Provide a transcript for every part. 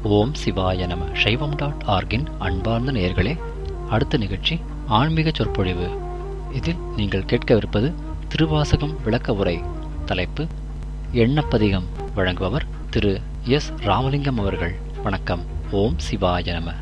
ஓம் சிவாய நம சைவம் டாட் ஆர்கின் அன்பார்ந்த நேயர்களே அடுத்த நிகழ்ச்சி ஆன்மீக சொற்பொழிவு இதில் நீங்கள் கேட்கவிருப்பது திருவாசகம் விளக்க உரை தலைப்பு எண்ணப்பதிகம் வழங்குபவர் திரு எஸ் ராமலிங்கம் அவர்கள் வணக்கம் ஓம் சிவாய நம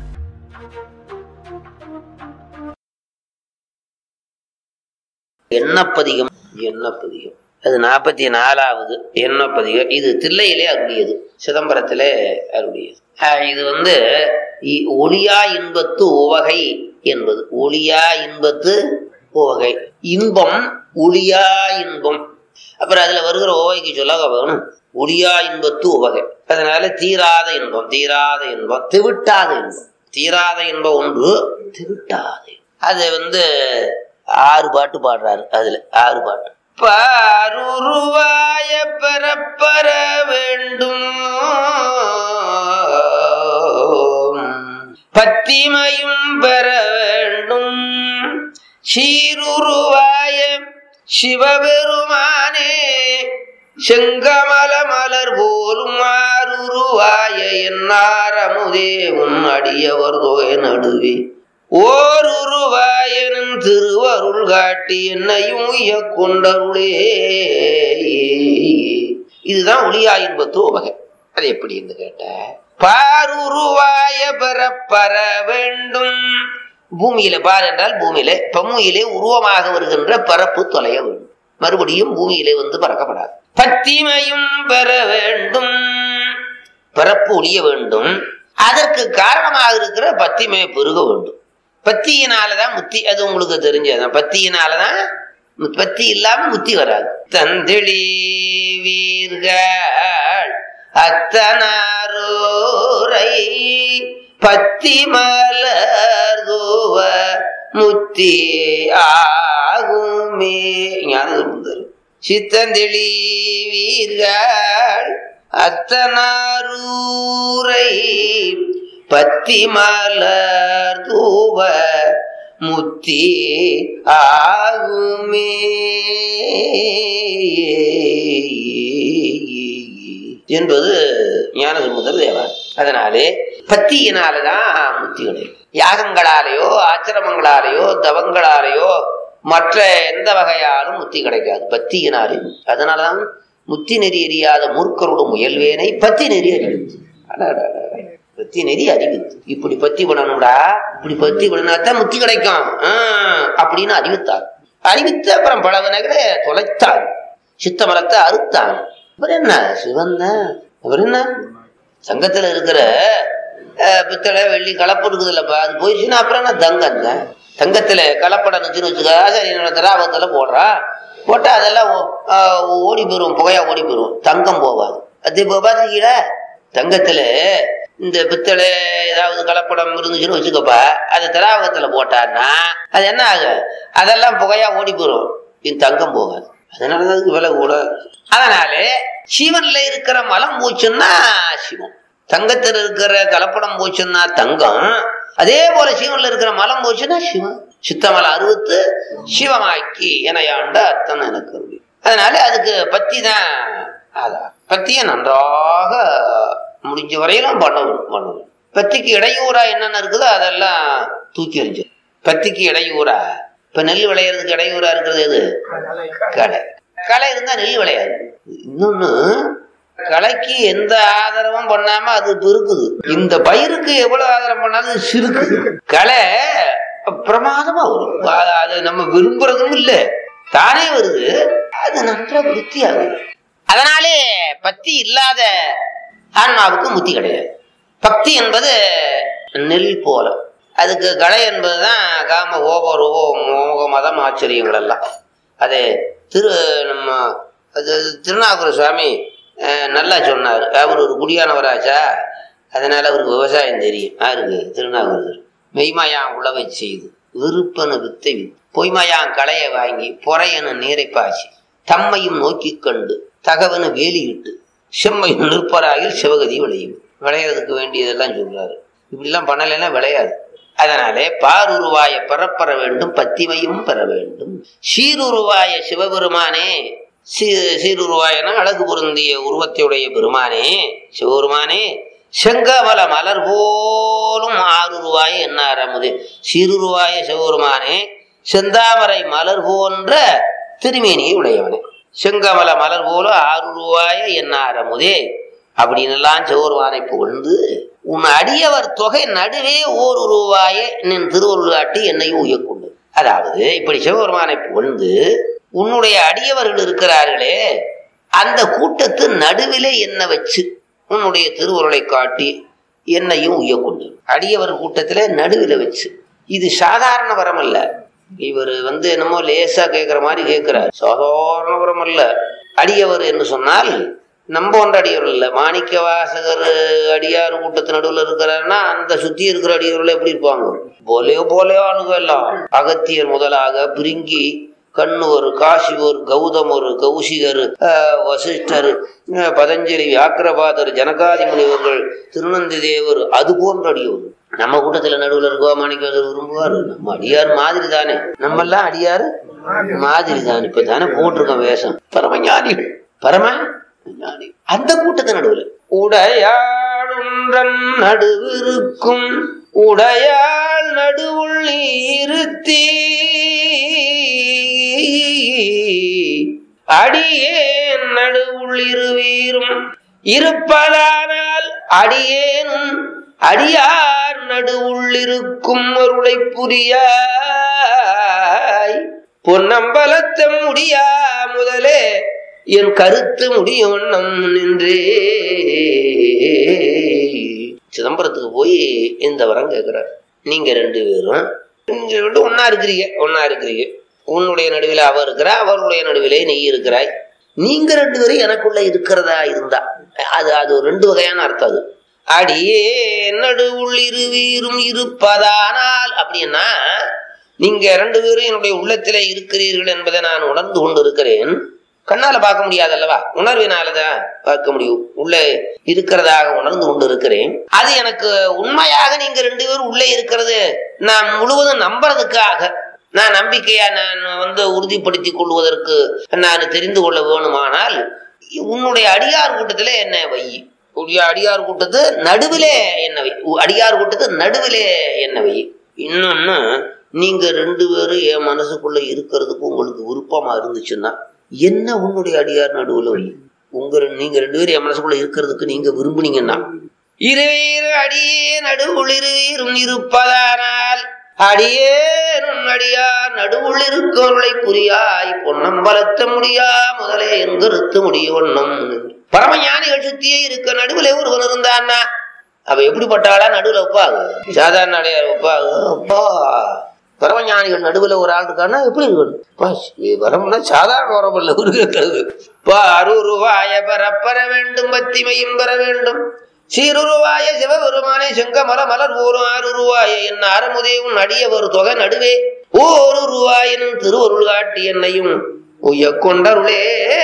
எண்ணப்பதிகம் எண்ணப்பதிகம் அது நாற்பத்தி நாலாவது எண்ணப்பதிகம் இது தில்லையிலே அருளியது சிதம்பரத்திலே அருளியது ஆஹ் இது வந்து இ- ஒளியா இன்பத்து உவகை என்பது ஒளியா இன்பத்து உவகை இன்பம் ஒளியா இன்பம் அப்புறம் அதுல வருகிற உவகைக்கு சொல்ல வேணும் ஒளியா இன்பத்து உவகை அதனால தீராத இன்பம் தீராத இன்பம் திவிட்டாத இன்பம் தீராத இன்பம் ஒன்று திவிட்டாத இன்பம். அது வந்து ஆறு பாட்டு பாடுறாரு அதுல ஆறு பாட்டு பாருருவாய பெறப்பெற வேண்டும் பத்திமையும் பெற வேண்டும் சீருருவாய சிவபெருமானே செங்கமல மலர் போலும் ஆருருவாய என்னாரமுதே உன் அடியவர் தொகை நடுவே ஓர் உருவாயனும் திருவருள் காட்டி என்னையும் உய்ய கொண்டருளே இதுதான் ஒளியா இன்பத்து உபகை அது எப்படி என்று கேட்ட பாருருவாய பெறப்பெற வேண்டும் பூமியில பார் என்றால் பூமியில பம்முயிலே உருவமாக வருகின்ற பரப்பு தொலைய வேண்டும் மறுபடியும் பூமியிலே வந்து பறக்கப்படாது பத்திமையும் பெற வேண்டும் பிறப்பு ஒழிய வேண்டும் அதற்கு காரணமாக இருக்கிற பத்திமை பெருக வேண்டும் பத்தியினாலதான் முத்தி அது உங்களுக்கு தெரிஞ்சதுதான் பத்தியினாலதான் மு- பத்தி இல்லாம முத்தி வராது தந்திளி வீர்கள் அத்தனாரோரை பத்தி மலர்துவ முத்தி ஆகுமே ஞானதர் சித்தந்தெளி வீர்கள் அத்தனாரூரை பத்தி மலர் தூவ முத்தி ஆகுமே என்பது ஞானசம்பந்தர் தேவார் அதனாலே பத்தியினாலதான் முத்தி கிடைக்கும் யாகங்களாலேயோ ஆச்சிரமங்களாலேயோ தவங்களாலேயோ மற்ற எந்த வகையாலும் முத்தி கிடைக்காது பத்தியினாலே அதனாலதான் முத்தி நெறி அறியாத மூர்க்கரோட முயல்வேனை பத்தி நெறி அறிவித்து அடடடட. பத்தி நெறி அறிவித்து இப்படி பத்தி பண்ணணும்டா இப்படி பத்தி பண்ணாதான் முத்தி கிடைக்கும் ஆஹ், அப்படின்னு அறிவித்தார் அறிவித்து அப்புறம் பல வினைகளை தொலைத்தார் சித்தமலத்தை அறுத்தான் அப்புறம் என்ன சிவன் தான் அப்புறம் என்ன சங்கத்துல இருக்கிற அஹ், பித்தளை வெள்ளி கலப்பு இருக்குது இல்லப்பா அது போயிடுச்சுன்னா அப்புறம் என்ன தங்கம் தான் தங்கத்துல கலப்படம் இருந்துச்சுன்னு வச்சுக்க ஆசாரியனோட திராவகத்துல போடுறா போட்டா அதெல்லாம் ஓ- ஆஹ் ஓடி போயிரும் புகையா ஓடி போயிரும் தங்கம் போகாது அது இப்போ பார்த்துக்கீங்களா தங்கத்துல இந்த பித்தளை ஏதாவது கலப்படம் இருந்துச்சுன்னு வச்சுக்கப்பா அது திராவகத்துல போட்டான்னா அது என்ன ஆகும் அதெல்லாம் புகையா ஓடி போயிரும் இது தங்கம் போகாது அதனாலதான் அதுக்கு விலை கூட அதனாலே சிவன்ல இருக்கிற மலம் போச்சுன்னா சிவம் தங்கத்துல இருக்கிற கலப்படம் போச்சுன்னா தங்கம் அதே போல சிவன்ல இருக்கிற மலம் போச்சுன்னா சிவம் சித்தமலம் அறுபத்து சிவமாக்கி எனையாண்ட அத்தனை எனக்கு அருளி. அதனால அதுக்கு பத்தி தான் அதான் பத்தியை நன்றாக முடிஞ்ச வரையிலும் பண்ணணும் பண்ணணும் பத்திக்கு இடையூறா என்னென்ன இருக்குதோ அதெல்லாம் தூக்கி எறிஞ்சு பத்திக்கு இடையூறா இப்ப நெல் விளையிறதுக்கு இடையூறா இருக்கிறது எது களை களை இருந்தா நெல் விளையாது இன்னொன்னு களைக்கு எந்த ஆதரவும் பண்ணாம அது பெருக்குது இந்த பயிருக்கு எவ்வளவு ஆதரவு பண்ணாலும் சிறுக்கு களை பிரமாதமா வரும் அது- அது நம்ம விரும்புறதும் இல்ல தானே வருது அது நன்றா விருத்தி ஆகுது அதனாலே பக்தி இல்லாத ஆன்மாவுக்கு முத்தி கிடையாது பக்தி என்பது நெல் போல அதுக்கு களை என்பதுதான் காம கோப ரூபோ மோக மதம் ஆச்சரியங்கள் எல்லாம் அது திரு நம்ம அது திருநாகூர சுவாமி அஹ், நல்லா சொன்னார் அவர் ஒரு குடியானவராச்சா அதனால அவருக்கு விவசாயம் தெரியும் யாருக்கு திருநாகூர் மெய்மாயான் உழவை செய்து விருப்பன வித்தை வித்து பொய்மையான் களையை வாங்கி பொறையன நீரை பாய்ச்சி தம்மையும் நோக்கிக் கண்டு தகவன வேலியிட்டு செம்மையும் நிற்பராயில் சிவகதி விளையும் விளையிறதுக்கு வேண்டியதெல்லாம் சொல்றாரு இப்படிலாம் பண்ணலைன்னா விளையாது அதனாலே பாருருவாய பெறப்பெற வேண்டும் பத்திமையும் பெற வேண்டும் சீருருவாய சிவபெருமானே சீ சீருருவாயனா அழகு பொருந்திய உருவத்தையுடைய பெருமானே சிவபெருமானே செங்கமல மலர் போலும் ஆறு ரூபாய் என்னார் அமுதே சிறு ரூபாய சிவபெருமானே செந்தாமரை மலர் போன்ற திருமேனியை உடையவனே செங்கமல மலர் போலும் ஆறு ரூபாய என்னார் அமுதே அப்படின்னு எல்லாம் சிவபெருமானை புகழ்ந்து உன் அடியவர் தொகை நடுவே ஒரு ரூபாய நின் திருவருள் காட்டி என்னையும் உயக்கொண்டு அதாவது இப்படி சிவபெருமானை புகழ்ந்து உன்னுடைய அடியவர்கள் இருக்கிறார்களே அந்த கூட்டத்து நடுவிலே என்ன வச்சு உன்னுடைய திருவுருளை காட்டி என்னையும் உயக்கொண்டு அடியவர் கூட்டத்திலே நடுவில் வச்சு இது சாதாரண வரம் அல்ல இவர் வந்து என்னமோ லேசா கேட்கிற மாதிரி கேட்கிறார் சாதாரண வரம் அல்ல அடியவர் என்று சொன்னால் நம்ம போன்ற அடியவர் இல்ல மாணிக்க வாசகர் அடியார் கூட்டத்து நடுவில் இருக்கிறாருன்னா அந்த சுத்தி இருக்கிற அடியவர்கள் எப்படி இருப்பாங்க போலையோ போலையோ ஆளுங்க எல்லாம் அகத்தியர் முதலாக பிரிங்கி கண்ணுவர் காசிவர் கௌதமர் கௌசிகர் ஆஹ், வசிஷ்டர் ஆஹ், பதஞ்சலி வியாக்கிரபாதர் ஜனகாதி முனிவர்கள் திருநந்தி தேவர் அது போன்ற அடியவர் நம்ம கூட்டத்துல நடுவுல இருக்கவா மாணிக்கவாசர் விரும்புவாரு நம்ம அடியார் மாதிரி தானே நம்ம எல்லாம் அடியார் மாதிரி தானே இப்ப தானே போட்டிருக்கோம் வேஷம் பரமஞானிகள் பரம ஞானி அந்த கூட்டத்து நடுவுல உடையாளுன்றன் நடுவிருக்கும் உடையாள் நடுவுள் இருத்தி அடியேன் நடுவுள் இருவீரும் இருப்பதானால் அடியேனும் அடியார் நடுவுள் இருக்கும் அருளை புரியாய் பொன்னம்பலத்த முடியா முதலே என் கருத்து முடியும் வண்ணம் நின்றே சிதம்பரத்துக்கு போய் இந்த வரம் கேட்கிறார் நீங்க ரெண்டு பேரும் நீங்க ரெண்டு ஒன்னா இருக்கிறீங்க ஒன்னா இருக்கிறீங்க உன்னுடைய நடுவில் அவர் இருக்கிறா அவருடைய நடுவிலே நீ இருக்கிறாய் நீங்க ரெண்டு பேரும் எனக்குள்ள இருக்கிறதா இருந்தா அது அது ஒரு ரெண்டு வகையான அர்த்தம் அது அடியே நடுவுள் இருவீரும் இருப்பதானால் அப்படின்னா நீங்க ரெண்டு பேரும் என்னுடைய உள்ளத்திலே இருக்கிறீர்கள் என்பதை நான் உணர்ந்து கொண்டு இருக்கிறேன் கண்ணால பார்க்க முடியாது அல்லவா உணர்வினாலதான் பார்க்க முடியும் உள்ளே இருக்கிறதாக உணர்ந்து கொண்டு இருக்கிறேன் அது எனக்கு உண்மையாக நீங்க ரெண்டு பேரும் உள்ளே இருக்கிறது நான் முழுவதும் நம்புறதுக்காக நான் நம்பிக்கையா நான் வந்து உறுதிப்படுத்தி கொள்வதற்கு நான் தெரிந்து கொள்ள வேணுமானால் உன்னுடைய அடியார் கூட்டத்துல என்ன வை உடைய அடியார் கூட்டத்து நடுவிலே என்ன வை உ- அடியார் கூட்டத்து நடுவிலே என்ன வை இன்னொன்னு நீங்க ரெண்டு பேரும் என் மனசுக்குள்ள இருக்கிறதுக்கு உங்களுக்கு விருப்பமா இருந்துச்சுன்னா என்ன உன்னுடைய அடியார் நடுவுல வை உங்க ரெ- நீங்க ரெண்டு பேரும் என் மனசுக்குள்ள இருக்கிறதுக்கு நீங்க விரும்புனீங்கன்னா இருவீர் அடியே நடுவுள் இருவீரும் இருப்பதானால் அடியேனும் அடியார் நடுவுள் இருக்கவர்களை புரியாய் பொன்னம்பலத்த முடியா முதலே எங்கருத்து முடிய ஒண்ணும் பரமஞானிகள் சுத்தியே இருக்க நடுவுல ஒருவன் இருந்தான்னா அவ எப்படிப்பட்டாளா நடுவுல வைப்பாங்க சாதாரண அடையார் வைப்பாங்க அப்பா பரமஞானிகள் நடுவுல ஒரு ஆள் இருக்கான்னா எப்படி இருக்கணும் அப்பா, இது வரம்னா சாதாரண வரம் இல்ல ஒரு கேட்கறது அருவாய பெறப்பெற வேண்டும் பத்திமையும் பெற வேண்டும் சீருருவாய சிவபெருமானே செங்கமல மலர் ஓரும் ஆறுருவாய என் அறமுதே உன் அடியவர் தொகை நடுவே ஓரு ரூபாயினும் திருவருள் காட்டி என்னையும் உய்ய கொண்டருளே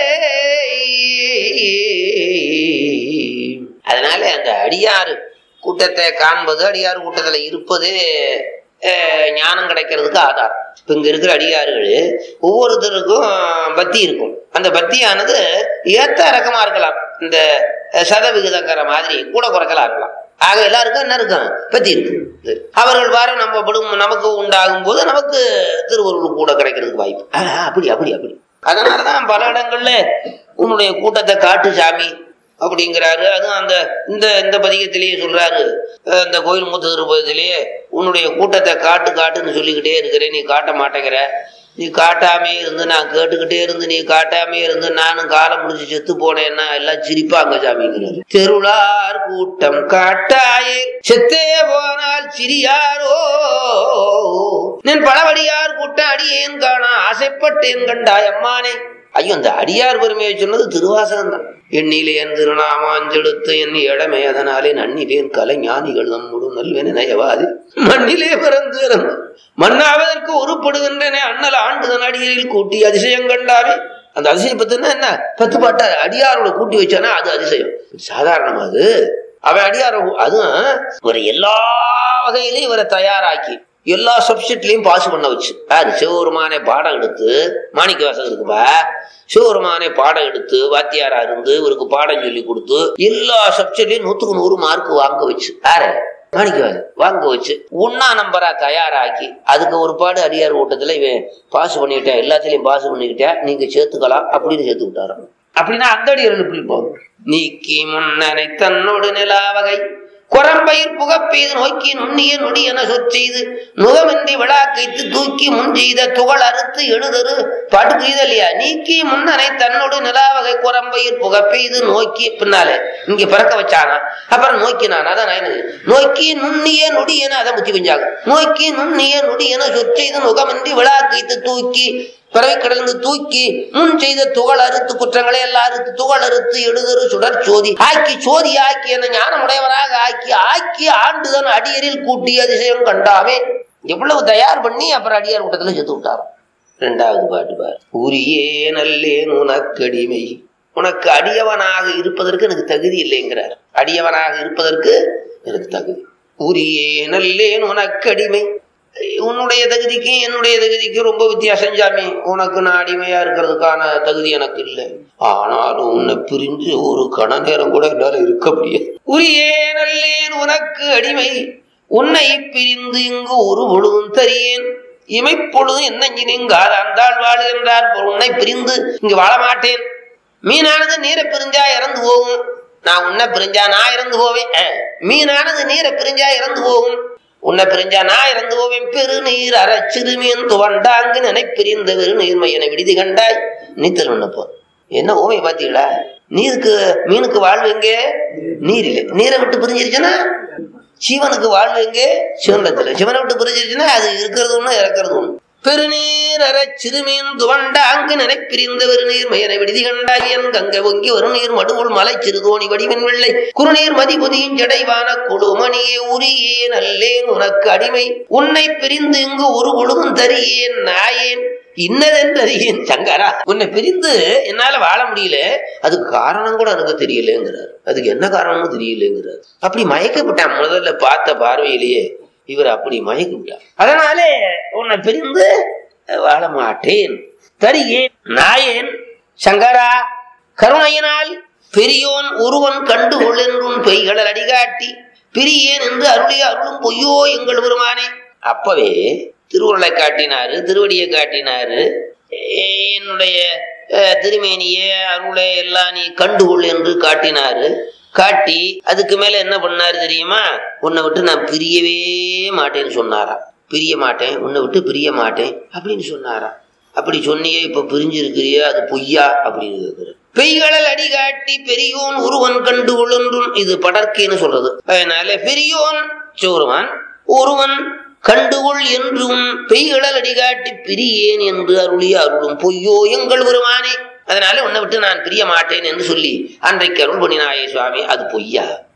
அதனால அந்த அடியாறு கூட்டத்தை காண்பது அடியார் கூட்டத்துல இருப்பது அஹ், ஞானம் கிடைக்கிறதுக்கு ஆதாரம் இப்ப இங்க இருக்கிற அடியாறுகள் ஒவ்வொருத்தருக்கும் பக்தி இருக்கும் அந்த பக்தியானது ஏத்த ரகமா இருக்கலாம் இந்த அஹ், சதவிகிதங்கிற மாதிரி கூட குறைக்கலாம் இருக்கலாம் ஆக எல்லாருக்கும் என்ன இருக்கும் பத்தி இருக்கு அவர்கள் வார நம்ம படும் நமக்கு உண்டாகும் போது நமக்கு திருவருள் கூட கிடைக்கிறதுக்கு வாய்ப்பு ஆஹ், அப்படி அப்படி அப்படி அதனாலதான் பல இடங்கள்ல உன்னுடைய கூட்டத்தை காட்டு சாமி அப்படிங்கிறாரு அதுவும் அந்த இந்த இந்த பதிகத்திலேயே சொல்றாரு அஹ் இந்த கோயில் மூத்த திருப்பதிலேயே உன்னுடைய கூட்டத்தை காட்டு காட்டுன்னு சொல்லிக்கிட்டே இருக்கிறேன் நீ காட்ட மாட்டேங்கிற நீ காட்டாமே இருந்து நான் கேட்டுக்கிட்டே இருந்து நீ காட்டாமே இருந்து நானும் காலம் முடிஞ்சு செத்து போனேன்னா எல்லாம் சிரிப்பாங்க சாமிங்கிறாரு தெருளார் கூட்டம் காட்டாயே செத்தே போனால் சிரியாரோ நின் பழவடியார் கூட்டம் அடியேன் காணா ஆசைப்பட்டேன் கண்டாய் அம்மானே ஐயோ இந்த அடியார் பெருமையை சொன்னது திருவாசகம் தான் எண்ணிலேன் திருநாமாஞ்செடுத்து என் இடமே அதனாலே நன்னிலேன் கலை ஞானிகள் நம்முடு நல்வென நயவாது மண்ணிலே பிறந்து இறந்து மண்ணாவதற்கு உருப்படுகின்றன அண்ணல் ஆண்டுதன் அடியில் கூட்டி அதிசயம் கண்டாவே அந்த அதிசயம் பத்துனா என்ன பத்து பாட்டா அடியாரோட கூட்டி வச்சானா அது அதிசயம் சாதாரணமா அது அவன் அடியார அதுவும் ஒரு எல்லா வகையிலையும் இவரை தயாராக்கி எல்லா சப்ஜெக்ட்லயும் பாஸ் பண்ண வச்சு யாரு சிவபெருமானே பாடம் எடுத்து மாணிக்க வாசகம் இருக்குப்பா சிவபெருமானே பாடம் எடுத்து வாத்தியாரா இருந்து இவருக்கு பாடம் சொல்லி கொடுத்து எல்லா சப்ஜெக்ட்லயும் நூத்துக்கு நூறு மார்க் வாங்க வச்சு யாரு மாணிக்கவாசன் வாங்க வச்சு ஒன்னா நம்பரா தயாராக்கி அதுக்கு ஒரு பாடு அடியார் கூட்டத்துல இவன் பாஸ் பண்ணிக்கிட்டேன் எல்லாத்துலயும் பாஸ் பண்ணிக்கிட்டேன் நீங்க சேர்த்துக்கலாம் அப்படின்னு சேர்த்து விட்டாராம் அப்படின்னா அந்த அடியார் எப்படி போகும் நீக்கி முன்னனை தன்னோடு நிலாவகை குரம்பயிர் புகப்பெய்து நோக்கி நுண்ணிய நொடி என சொற்செய்து நுகமின்றி விழாக்கைத்து தூக்கி முன் செய்த துகள் அறுத்து எழுதரு படுக்கு இல்லையா நீக்கி முன்னனை தன்னோடு நிலாவகை குரம்பயிர் புகப்பெய்து நோக்கி பின்னாலே இங்க பிறக்க வச்சானா அப்புறம் நோக்கினான் அதான் நான் நோக்கி நுண்ணிய நொடி என அதை முத்தி பெஞ்சாங்க நோக்கி நுண்ணிய நொடி என சொற்செய்து நுகமின்றி விழாக்கைத்து தூக்கி பிறவை கடந்து தூக்கி முன் செய்த துகள் அறுத்து குற்றங்களை எல்லாம் அறுத்து துகள் அறுத்து எழுதரு சுடர் சோதி ஆக்கி சோதி ஆக்கி என ஞானமுடையவராக ஆக்கி ஆக்கி ஆண்டுதன் அடியரில் கூட்டி அதிசயம் கண்டாமே எவ்வளவு தயார் பண்ணி அப்புறம் அடியார் கூட்டத்துல செத்து விட்டார் ரெண்டாவது பாட்டு பார் உரியே நல்லேன் உனக்கடிமை உனக்கு அடியவனாக இருப்பதற்கு எனக்கு தகுதி இல்லைங்கிறார் அடியவனாக இருப்பதற்கு எனக்கு தகுதி உரியே நல்லேன் உனக்கடிமை உன்னுடைய தகுதிக்கும் என்னுடைய தகுதிக்கும் ரொம்ப வித்தியாசம் சாமி உனக்கு நான் அடிமையா இருக்கிறதுக்கான தகுதி எனக்கு இல்லை ஆனாலும் உன்னை பிரிஞ்சு ஒரு கண நேரம் கூட என்னால இருக்க முடியாது உரியே நல்லேன் உனக்கு அடிமை உன்னை பிரிந்து இங்கு ஒரு பொழுதும் தரியேன் இமைப்பொழுதும் என்ன நீங்காத அந்தாள் வாழு என்றார் உன்னை பிரிந்து இங்கு வாழ மாட்டேன் மீனானது நீரை பிரிஞ்சா இறந்து போகும் நான் உன்னை பிரிஞ்சா நான் இறந்து போவேன் அஹ், மீனானது நீரை பிரிஞ்சா இறந்து போகும் உன்னை பிரிஞ்சா நான் இறந்து போவேன் பெருநீர் அறச்சிறுமியன் துவண்டாங்கு நினை பிரிந்த வெறுநீர்மை என விடுதி கண்டாய் நீத்தல் உண்ணப்போ என்ன ஓமையை பாத்தீங்களா நீருக்கு மீனுக்கு வாழ்வு எங்கே நீர் இல்லை நீரை விட்டு பிரிஞ்சிருச்சுன்னா சிவனுக்கு வாழ்வு எங்கே சிவனத்துல சிவனை விட்டு பிரிஞ்சிருச்சுன்னா அது இருக்கிறது ஒண்ணு இறக்கிறது ஒண்ணு பெருநீர் அற சிறுமீன் துவண்ட அங்கு நினை பிரிந்த வெறுநீர் மயனை விடுதி கண்டாயன் கங்கை பொங்கி வருநீர் மடுவுள் மலை சிறுதோணி வடிவன் வெள்ளை குறுநீர் மதிபுதியின் ஜடைவான குழுமணியே உரியே நல்லேன் உனக்கு அடிமை உன்னை பிரிந்து இங்கு ஒரு பொழுதும் தரியேன் நாயேன் இன்னதென்றறியேன் சங்கரா உன்னை பிரிந்து என்னால வாழ முடியல அதுக்கு காரணம் கூட எனக்கு தெரியலங்கிறார் அதுக்கு என்ன காரணமும் தெரியலங்கிறார் அப்படி மயக்கப்பட்டான் முதல்ல பார்த்த பார்வையிலேயே இவர் அப்படி மயக்கி விட்டார் அதனாலே உன்னை பிரிந்து வாழ மாட்டேன் தரியேன் நாயேன் சங்கரா கருணையினால் பெரியோன் ஒருவன் கண்டு கொள்ளென்றும் பெய்களல் அடிகாட்டி பிரியேன் என்று அருளிய அருளும் பொய்யோ எங்கள் பெருமானே அப்பவே திருவுருளை காட்டினாரு திருவடியை காட்டினாரு ஏ- என்னுடைய அஹ், திருமேனிய அருளை எல்லாம் நீ கண்டுகொள் என்று காட்டினாரு காட்டி அதுக்கு மேல என்ன பண்ணாரு தெரியுமா உன்னை விட்டு நான் பிரியவே மாட்டேன்னு சொன்னாராம் பிரிய மாட்டேன் உன்னை விட்டு பிரிய மாட்டேன் அப்படின்னு சொன்னாராம் அப்படி சொன்னியே இப்ப பிரிஞ்சிருக்கிறியே அது பொய்யா அப்படின்னு கேக்குறாரு பெய்களல் அடி காட்டி பெரியோன் ஒருவன் கண்டு கொள்ளுன்றும் இது படற்கைன்னு சொல்றது அதனால பெரியோன் சோறுவான் ஒருவன் கண்டுகொள் என்றும் பெய்களல் அடி காட்டி பிரியேன் என்று அருளிய அருளும் பொய்யோ எங்கள் பெருமானே அதனால உன்னை விட்டு நான் பிரிய மாட்டேன் என்று சொல்லி அன்றைக்கு அருள் பண்ணினாயே சுவாமி அது பொய்யா